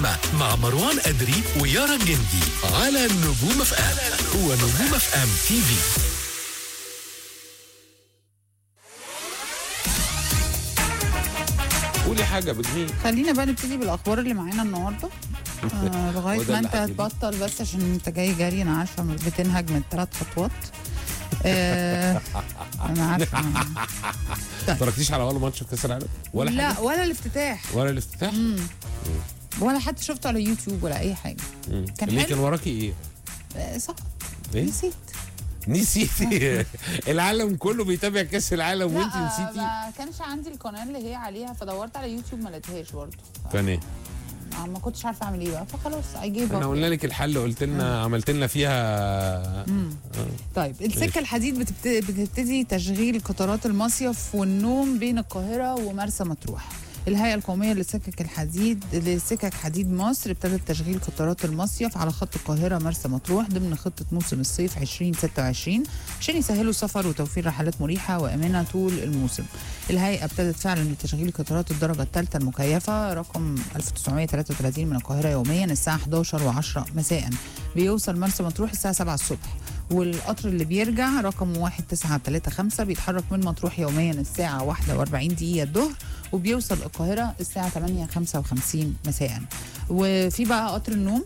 مع مروان أدري ويارا الجندي على نجوم اف ام هو نجوم اف ام تي في قولي حاجه بجنيه خلينا بقى نبتدي بالاخبار اللي معانا النهارده آه لغايه وده ما اللي انت هتجيبه. تبطل بس عشان انت جاي جري انا عارفه مش بتنهج من ثلاث خطوات آه انا عارفه ما اتفرجتيش على ولا ماتش في كاس العالم ولا لا حاجه ولا الافتتاح ولا الافتتاح ولا حتى شفته على يوتيوب ولا اي حاجه مم. كان ليه حلو. كان وراكي ايه؟ آه صح ايه؟ نسيت نسيتي العالم كله بيتابع كاس العالم وانت لا نسيتي ما كانش عندي القناه اللي هي عليها فدورت على يوتيوب ما لقيتهاش برضه كان ايه؟ آه، ما كنتش عارفه اعمل ايه بقى فخلاص اي جيف احنا قلنا لك الحل قلت لنا عملت لنا فيها طيب السكه الحديد بتبت- بتبتدي تشغيل قطارات المصيف والنوم بين القاهره ومرسى مطروح الهيئة القومية لسكك الحديد لسكك حديد مصر ابتدت تشغيل قطارات المصيف على خط القاهرة مرسى مطروح ضمن خطة موسم الصيف 2026 عشان يسهلوا السفر وتوفير رحلات مريحة وآمنة طول الموسم. الهيئة ابتدت فعلا بتشغيل قطارات الدرجة الثالثة المكيفة رقم 1933 من القاهرة يوميا الساعة 11 و10 مساء بيوصل مرسى مطروح الساعة 7 الصبح والقطر اللي بيرجع رقم 1935 بيتحرك من مطروح يوميا الساعة 41 دقيقة الظهر وبيوصل القاهرة الساعة 8:55 مساء وفي بقى قطر النوم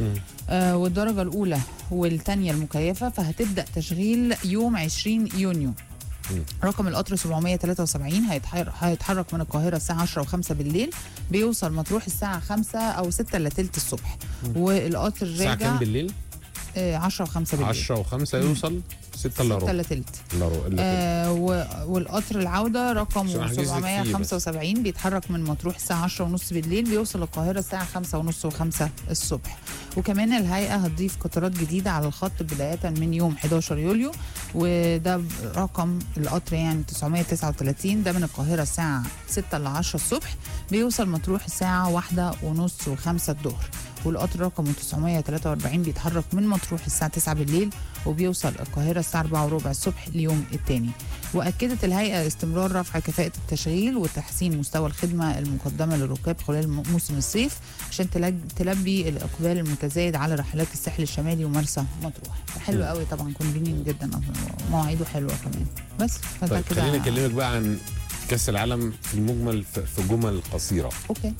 آه والدرجة الأولى والثانية المكيفة فهتبدأ تشغيل يوم 20 يونيو رقم القطر 773 هيتحر- هيتحرك من القاهرة الساعة 10 و5 بالليل بيوصل مطروح الساعة 5 أو 6 إلا تلت الصبح والقطر الساعه كام راجع بالليل؟ آه 10 و5 بالليل 10 و5 يوصل 6 الا 6 ربع إلا تلت الا ربع الا تلت. آه و- والقطر العودة رقم عشان أحجز لك فيه بس. 775 بيتحرك من مطروح الساعة 10 ونص بالليل بيوصل القاهرة الساعة 5 ونص و5 الصبح وكمان الهيئة هتضيف قطارات جديدة على الخط بداية من يوم 11 يوليو وده رقم القطر يعني 939 ده من القاهرة الساعة 6 ل 10 الصبح بيوصل مطروح الساعة 1 ونص و5 الظهر والقطر رقمه 943 بيتحرك من مطروح الساعة 9 بالليل وبيوصل القاهرة الساعة 4 وربع الصبح اليوم الثاني وأكدت الهيئة استمرار رفع كفاءة التشغيل وتحسين مستوى الخدمة المقدمة للركاب خلال م- موسم الصيف عشان تلج- تلبي الإقبال المتزايد على رحلات الساحل الشمالي ومرسى مطروح حلو قوي طبعا كونفينين جدا مواعيده حلوة كمان بس فده طيب كده خليني اكلمك بقى عن كاس العالم في المجمل في في جمل قصيره اوكي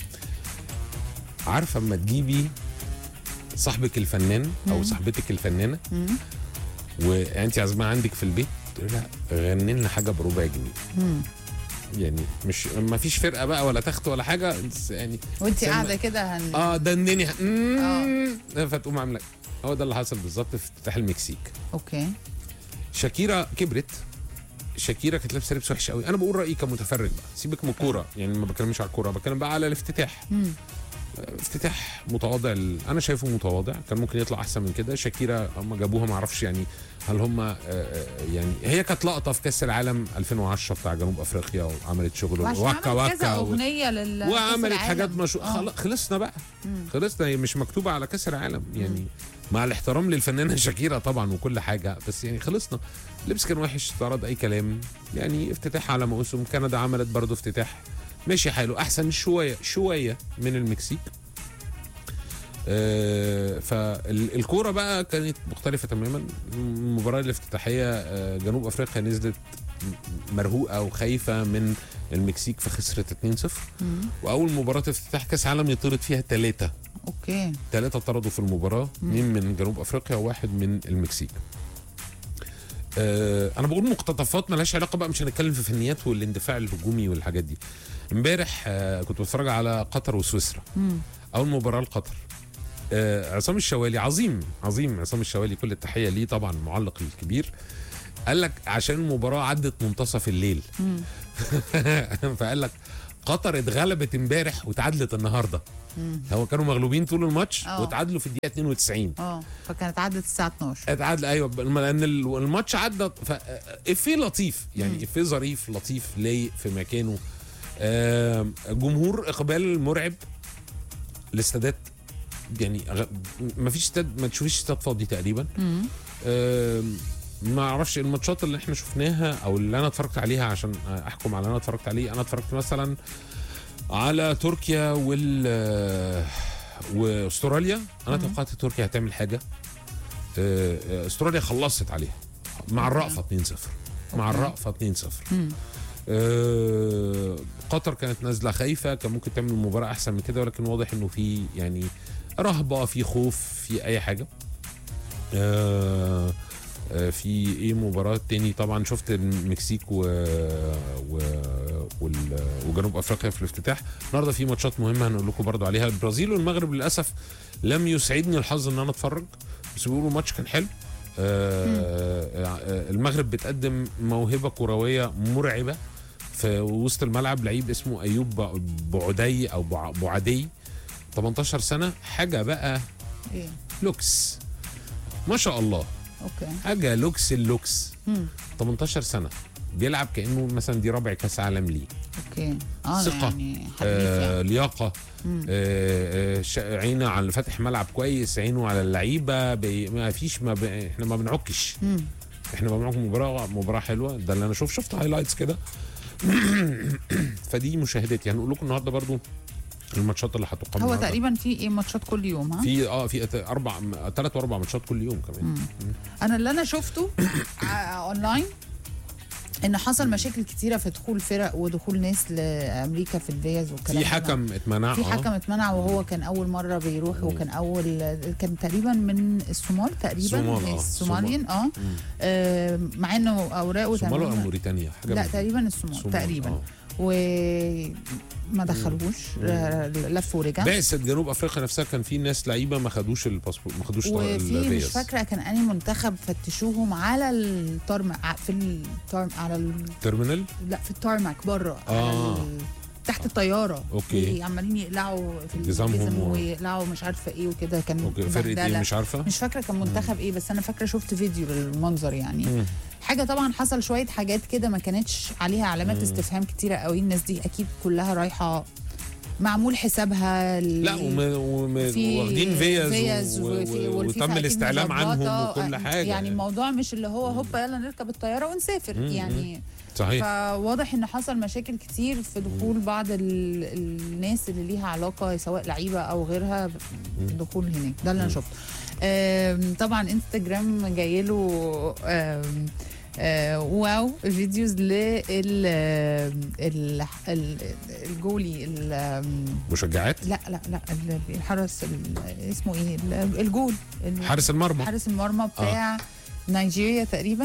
عارفه اما تجيبي صاحبك الفنان او صاحبتك الفنانه مم. وانت عازمها عندك في البيت تقول لها غني لنا حاجه بربع جنيه مم. يعني مش ما فيش فرقه بقى ولا تخت ولا حاجه بس يعني وانت سمع- قاعدة كده هن... اه دندني اه فتقوم عامله هو ده اللي حصل بالظبط في افتتاح المكسيك اوكي شاكيرا كبرت شاكيرا كانت لابسه لبس وحش قوي انا بقول رايي كمتفرج بقى سيبك من الكوره يعني ما بتكلمش على الكوره بتكلم بقى على الافتتاح مم. افتتاح متواضع ال- انا شايفه متواضع كان ممكن يطلع احسن من كده شاكيرا هم جابوها ما اعرفش يعني هل هم آه، آه، يعني هي كانت لقطه في كاس العالم 2010 بتاع جنوب افريقيا وعملت شغل وعشان وكا عملت كذا وكا و- اغنيه لل وعملت كأس حاجات العالم. مشهوره آه. خلاص خلصنا بقى خلصنا هي مش مكتوبه على كاس العالم يعني مع الاحترام للفنانه شاكيرا طبعا وكل حاجه بس يعني خلصنا اللبس كان وحش استعرض اي كلام يعني افتتاح على موسم كندا عملت برضه افتتاح ماشي حلو احسن شويه شويه من المكسيك آه فالكوره بقى كانت مختلفه تماما المباراه الافتتاحيه آه جنوب افريقيا نزلت مرهوقه وخايفه من المكسيك فخسرت 2-0 مم. واول مباراه افتتاح كاس عالم يطرد فيها ثلاثه اوكي ثلاثه طردوا في المباراه اثنين من جنوب افريقيا وواحد من المكسيك آه انا بقول مقتطفات ملهاش علاقه بقى مش هنتكلم في فنيات والاندفاع الهجومي والحاجات دي امبارح آه كنت بتفرج على قطر وسويسرا مم. اول مباراه لقطر آه عصام الشوالي عظيم عظيم عصام الشوالي كل التحيه ليه طبعا المعلق الكبير قال لك عشان المباراه عدت منتصف الليل مم. فقال لك قطر اتغلبت امبارح وتعادلت النهارده مم. هو كانوا مغلوبين طول الماتش آه. وتعادلوا في الدقيقه 92 اه فكانت عدت الساعه 12 اتعادل ايوه لان ال- الماتش عدى ف افيه لطيف يعني افيه ظريف لطيف لايق في مكانه آم، جمهور اقبال مرعب الاستادات يعني ما فيش استاد ما تشوفيش استاد فاضي تقريبا مم. آم، ما اعرفش الماتشات اللي احنا شفناها او اللي انا اتفرجت عليها عشان احكم على اللي انا اتفرجت عليه انا اتفرجت مثلا على تركيا وال واستراليا انا توقعت تركيا هتعمل حاجه آه، آه، استراليا خلصت عليها مع الرأفه 2-0 مع أوكي. الرأفه 2-0 مم. آه، قطر كانت نازله خايفه كان ممكن تعمل مباراه احسن من كده ولكن واضح انه في يعني رهبه في خوف في اي حاجه آه، آه، في ايه مباراه تاني طبعا شفت المكسيك و... و... وال... وجنوب افريقيا في الافتتاح النهارده في ماتشات مهمه هنقول لكم برضو عليها البرازيل والمغرب للاسف لم يسعدني الحظ ان انا اتفرج بس بيقولوا الماتش كان حلو آه آه المغرب بتقدم موهبه كرويه مرعبه في وسط الملعب لعيب اسمه ايوب بعدي او بع- بعدي 18 سنه حاجه بقى ايه لوكس ما شاء الله اوكي حاجه لوكس اللوكس مم. 18 سنه بيلعب كانه مثلا دي رابع كاس عالم ليه اوكي اه ثقة. يعني حريف آه يعني لياقه مم. آه آه ش- عينه على فاتح ملعب كويس عينه على اللعيبه بي ما فيش ما ب... احنا ما بنعكش مم. احنا بنعمل مباراه مباراه حلوه ده اللي انا شوف شفت هايلايتس كده فدي مشاهداتي هنقول لكم النهارده برضو الماتشات اللي هتقام هو النهاردة. تقريبا في ايه ماتشات كل يوم ها في اه في أت- اربع ثلاث واربع ماتشات كل يوم كمان مم. انا اللي انا شفته ع- اونلاين ان حصل مشاكل كتيره في دخول فرق ودخول ناس لامريكا في الفيز والكلام في ده. حكم اتمنع في آه. حكم اتمنع وهو كان اول مره بيروح وكان اول كان تقريبا من الصومال تقريبا الصومال، آه. الصوماليين اه مم. آه، مع انه اوراقه صومال ولا تمام موريتانيا حاجه لا من- تقريبا الصومال الصومال، تقريبا آه. وما دخلوش آه، لف ورجع بعثة جنوب افريقيا نفسها كان في ناس لعيبه ما خدوش الباسبور ما خدوش وفي مش الفيز فاكره كان انهي منتخب فتشوهم على التارماك في التارم على ال... تيرمينال لا في التارماك بره آه. على ال... تحت الطياره أوكي. عمالين يقلعوا في جزامهم الجزم و- ويقلعوا مش عارفه ايه وكده كان اوكي فرقه ايه بهدلة. مش عارفه مش فاكره كان منتخب ايه بس انا فاكره شفت فيديو للمنظر يعني مم. حاجه طبعا حصل شويه حاجات كده ما كانتش عليها علامات استفهام كتيره قوي الناس دي اكيد كلها رايحه معمول حسابها ال- لا وم... وم... في واخدين فيز, فيز و... وفي- و... والفيفا وتم أكيد الاستعلام عنهم مظبطة. وكل حاجه يعني الموضوع مش اللي هو هوبا يلا نركب الطياره ونسافر مم. يعني صحيح فواضح ان حصل مشاكل كتير في دخول بعض ال... الناس اللي ليها علاقه سواء لعيبه او غيرها بالدخول هناك ده اللي انا شفته آم، طبعا انستجرام جاي له آم، آه، واو فيديوز لل ال- ال- الجولي ال- آم، مشجعات لا لا لا ال- الحرس ال- اسمه ايه ال- الجول ال- حارس المرمى حارس المرمى بتاع نيجيريا تقريبا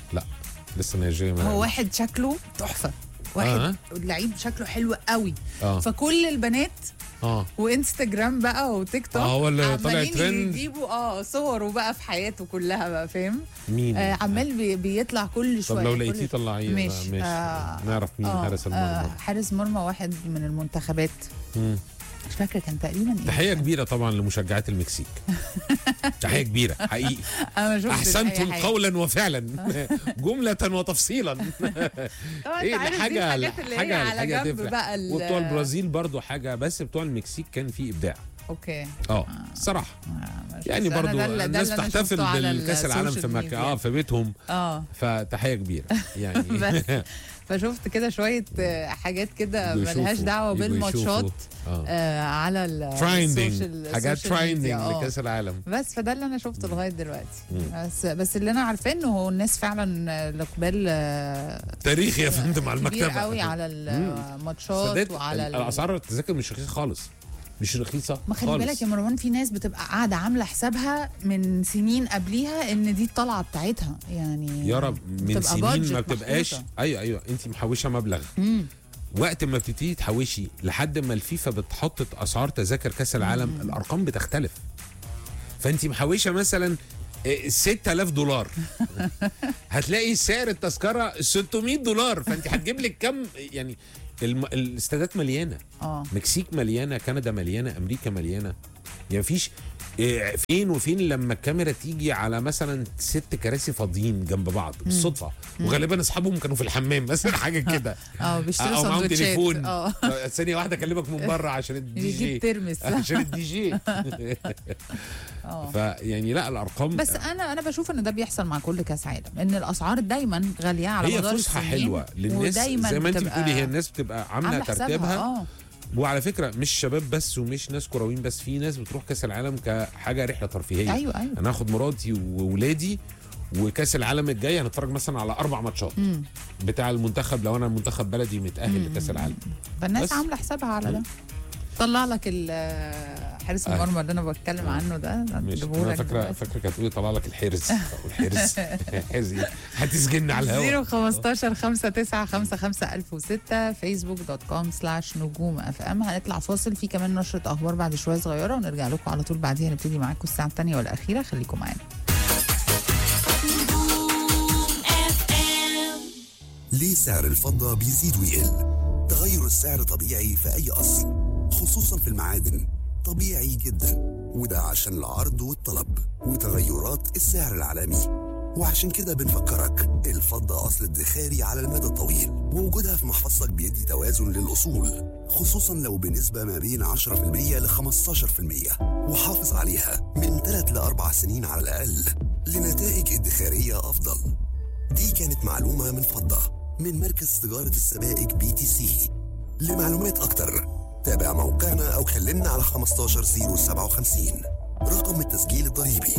لسه نيجيريا ما- هو واحد شكله تحفه واحد آه. لعيب شكله حلو قوي اه فكل البنات اه وانستجرام بقى وتيك توك آه، هو اللي طالع عمالين ترند. يجيبوا اه صوره بقى في حياته كلها بقى فاهم مين آه عمال بي بيطلع كل طب شويه لو كل لقيتيه طلعيه ماشي. ماشي آه، نعرف مين آه، حارس آه المرمى حارس مرمى واحد من المنتخبات مم. مش فاكره كان تقريبا ايه تحيه كبيره طبعا لمشجعات المكسيك تحيه كبيره حقيقي انا ما شفتش احسنتم أي حاجة. قولا وفعلا جمله وتفصيلا طبعا ايه انت عارف دي حاجه الحاجات اللي هي حاجه على حاجه جنب تفرق بقى ال- وبتوع البرازيل برضو حاجه بس بتوع المكسيك كان في ابداع اوكي اه الصراحه آه، مش- يعني بس أنا برضو ده اللي- ده الناس اللي أنا تحتفل شفته على بالكاس العالم في السوشيال مكه ميديا. اه في بيتهم اه فتحيه كبيره يعني بس فشفت كده شويه آه، حاجات كده يجوا ملهاش يشوفوا- دعوه يجوا بالماتشات يشوفوا. اه آه على ال ترايندينج السوشيال- حاجات السوشيال ترايندينج ميديا، آه. لكاس العالم بس فده اللي انا شفته لغايه دلوقتي مم. بس بس اللي انا عارفاه انه هو الناس فعلا آه، الاقبال آه، تاريخي يا فندم على كبير المكتبه قوي على الماتشات سداد وعلى ال- الاسعار التذاكر مش رخيصه خالص مش رخيصه ما خلي خالص. بالك يا مروان في ناس بتبقى قاعده عامله حسابها من سنين قبليها ان دي الطلعه بتاعتها يعني يا رب من بتبقى سنين budget ما بتبقاش محطوطة. ايوه ايوه انت محوشه مبلغ مم. وقت ما بتبتدي تحوشي لحد ما الفيفا بتحط اسعار تذاكر كاس العالم الارقام بتختلف فانت محوشه مثلا إيه، 6000 دولار هتلاقي سعر التذكره 600 دولار فانت هتجيب لك كم يعني الم... الاستادات مليانه اه مكسيك مليانه كندا مليانه امريكا مليانه يعني مفيش إيه، فين وفين لما الكاميرا تيجي على مثلا ست كراسي فاضيين جنب بعض بالصدفه وغالبا اصحابهم كانوا في الحمام مثلا حاجه كده اه بيشتروا او معاهم سندوتشات تليفون اه ثانيه واحده اكلمك من بره عشان الدي يجيب جي ترمس عشان الدي جي اه فيعني لا الارقام بس انا انا بشوف ان ده بيحصل مع كل كاس عالم ان الاسعار دايما غاليه على هي مدار فسحه السنين حلوه للناس ودايما زي ما انت بتبقى بتقولي هي الناس بتبقى عامله عامله حسابها ترتيبها اه وعلى فكره مش شباب بس ومش ناس كرويين بس في ناس بتروح كاس العالم كحاجه رحله ترفيهيه ايوه ايوه انا هاخد مراتي وولادي وكاس العالم الجاي هنتفرج مثلا على اربع ماتشات مم. بتاع المنتخب لو انا المنتخب بلدي متاهل لكاس العالم فالناس بس. عامله حسابها على ده طلع لك ال- حارس آه. المرمى اللي انا بتكلم عنه ده مش هجيبه انا لك فاكره دلوقتي. فاكره كانت تقولي طلع لك الحرز الحرز الحرز إيه؟ هتسجني على الهواء 015 59 55 1006 فيسبوك دوت كوم سلاش نجوم اف ام هنطلع فاصل في كمان نشره اخبار بعد شويه صغيره ونرجع لكم على طول بعديها نبتدي معاكم الساعه الثانيه والاخيره خليكم معانا ليه سعر الفضة بيزيد ويقل؟ تغير السعر طبيعي في أي أصل خصوصا في المعادن طبيعي جدا وده عشان العرض والطلب وتغيرات السعر العالمي وعشان كده بنفكرك الفضة أصل ادخاري على المدى الطويل ووجودها في محفظتك بيدي توازن للأصول خصوصا لو بنسبة ما بين 10% ل 15% وحافظ عليها من 3 ل 4 سنين على الأقل لنتائج ادخارية أفضل دي كانت معلومة من فضة من مركز تجارة السبائك بي تي سي لمعلومات أكتر تابع موقعنا أو كلمنا على 15057 رقم التسجيل الضريبي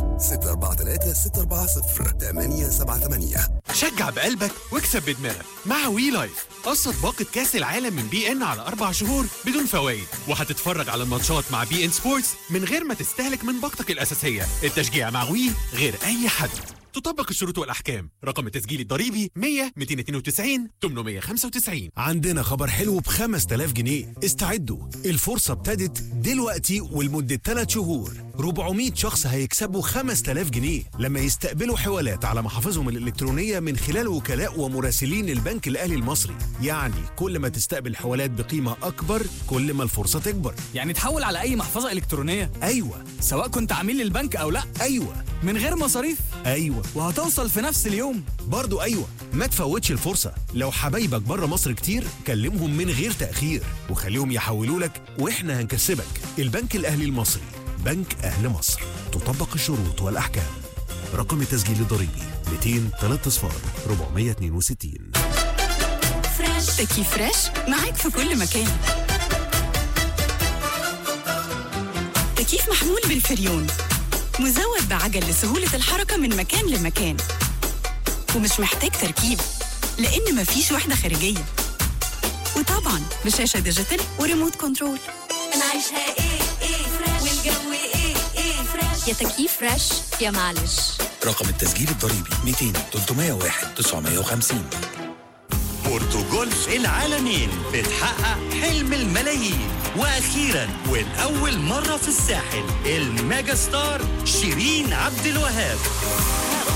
643 شجع بقلبك واكسب بدماغك مع وي لايف قصة باقة كأس العالم من بي ان على أربع شهور بدون فوائد وهتتفرج على الماتشات مع بي ان سبورتس من غير ما تستهلك من باقتك الأساسية التشجيع مع وي غير أي حد تطبق الشروط والأحكام رقم التسجيل الضريبي 100 292 895 عندنا خبر حلو ب 5000 جنيه استعدوا الفرصة ابتدت دلوقتي ولمدة 3 شهور 400 شخص هيكسبوا 5000 جنيه لما يستقبلوا حوالات على محافظهم الإلكترونية من خلال وكلاء ومراسلين البنك الأهلي المصري يعني كل ما تستقبل حوالات بقيمة أكبر كل ما الفرصة تكبر يعني تحول على أي محفظة إلكترونية أيوة سواء كنت عميل للبنك أو لا أيوة من غير مصاريف أيوة وهتوصل في نفس اليوم برضو أيوة ما تفوتش الفرصة لو حبايبك بره مصر كتير كلمهم من غير تأخير وخليهم يحولوا لك وإحنا هنكسبك البنك الأهلي المصري بنك أهل مصر تطبق الشروط والأحكام رقم التسجيل الضريبي 200 3 صفار 462 فريش تكييف فريش معاك في كل مكان تكييف محمول بالفريون مزود بعجل لسهولة الحركة من مكان لمكان ومش محتاج تركيب لأن مفيش وحدة خارجية وطبعا بشاشة ديجيتال وريموت كنترول انا عايشها ايه ايه فريش والجو ايه ايه فريش يا تكييف فريش يا معلش رقم التسجيل الضريبي 200 301 950 بورتوجولف العالمين بتحقق حلم الملايين واخيرا والاول مره في الساحل الميجا ستار شيرين عبد الوهاب